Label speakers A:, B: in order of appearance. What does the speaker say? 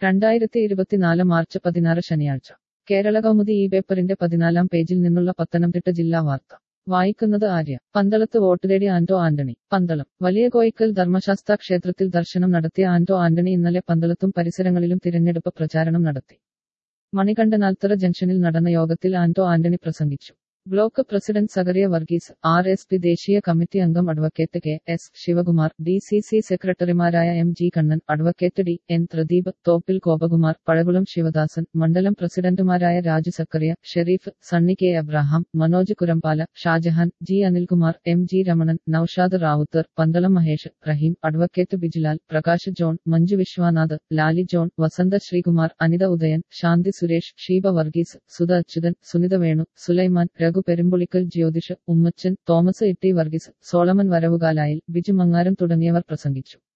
A: രണ്ടായിരത്തി ഇരുപത്തിനാല് മാർച്ച് പതിനാറ് ശനിയാഴ്ച കേരള കൗമുദി ഈ പേപ്പറിന്റെ പതിനാലാം പേജിൽ നിന്നുള്ള പത്തനംതിട്ട ജില്ലാ വാർത്ത വായിക്കുന്നത് ആര്യ പന്തളത്ത് വോട്ട് തേടി ആന്റോ ആന്റണി പന്തളം വലിയ കോയിക്കൽ ധർമ്മശാസ്ത്ര ക്ഷേത്രത്തിൽ ദർശനം നടത്തിയ ആന്റോ ആന്റണി ഇന്നലെ പന്തളത്തും പരിസരങ്ങളിലും തിരഞ്ഞെടുപ്പ് പ്രചാരണം നടത്തി മണികണ്ഠനാൽത്തറ ജംഗ്ഷനിൽ നടന്ന യോഗത്തിൽ ആന്റോ ആന്റണി പ്രസംഗിച്ചു block president Zacharia Varghese R S P ദേശീയ കമ്മിറ്റി അംഗം advocate K S Sivakumar D C C സെക്രട്ടറിമാരായ M G Kannan advocate D N Pradeep Thoppil Gopakumar Pazhakulam Sivadasan മണ്ഡലം പ്രസിഡന്റുമാരായ Raju Zacharia Shereef Sunny K Abraham Manoj Kurampala Shajahan G Anilkumar M G Ramanan Noushad Ravuthar Pandalam Mahesh Raheem advocate Bijilal Prakash John Manju Viswanath Lali John Vasantha Sreekumar Anitha Udayan Shanthi Suresh Sheeba Varghese Sudha Achuthan Sunitha Venu Sulaiman Raghu Perumpulickal Jyothish Ummachan Thomas Itty Varghese Solomon Varavukalayil Biju Mangaram തുടങ്ങിയവർ പ്രസംഗിച്ചു